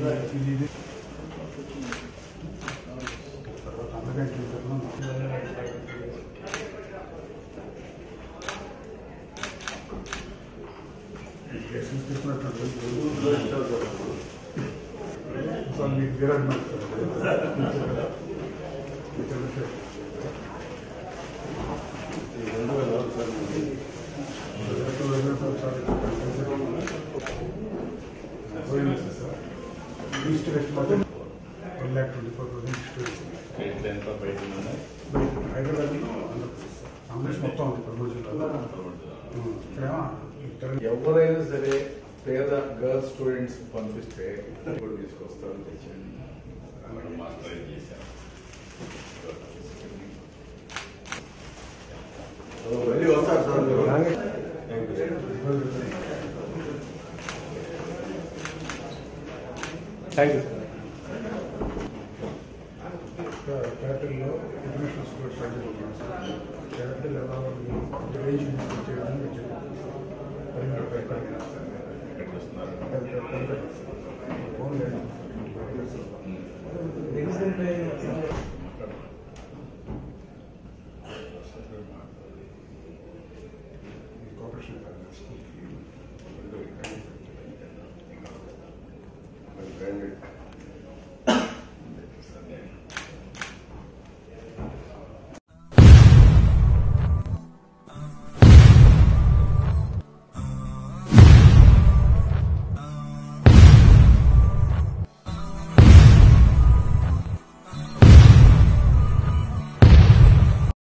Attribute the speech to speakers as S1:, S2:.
S1: ఇది ఇది తర్వాత అందుకంటే సార్ మీకు విరాట్ ఈస్ట్ వెస్ట్ మధ్య one lakh twenty four thousand east
S2: రేట్లు ఎంత బయట ఉన్నాయి
S1: హైదరాబాద్లో ఆంధ్రప్రదేశ్ ఆంధ్రప్రదేశ్ మొత్తం ఉంది పదమూడు జిల్లాలో ఇక్కడేమో తెలంగాణ
S2: ఎవరైనా సరే పేద గర్ల్ స్టూడెంట్స్ పంపిస్తే ఇప్పుడు తీసుకొస్తారు తెచ్చండి మనం మాస్టర్ చేశాం
S3: మళ్ళీ వస్తారు సార్ మీరు
S4: థ్యాంక్ యూ
S1: క్యాపిటల్లో ఇంటర్నేషనల్ స్కూల్ స్టార్ట్ చేస్తున్నాం సార్ క్యాపిటల్ ఎలా రేంజ్ చేయడానికి వచ్చాను పదిహేను రూపాయలు
S2: ఎక్కడికి వస్తున్నారు
S1: పది రూపాయలు ఫోన్ లేదు కోఆపరేషన్
S3: బ్రాండెడ్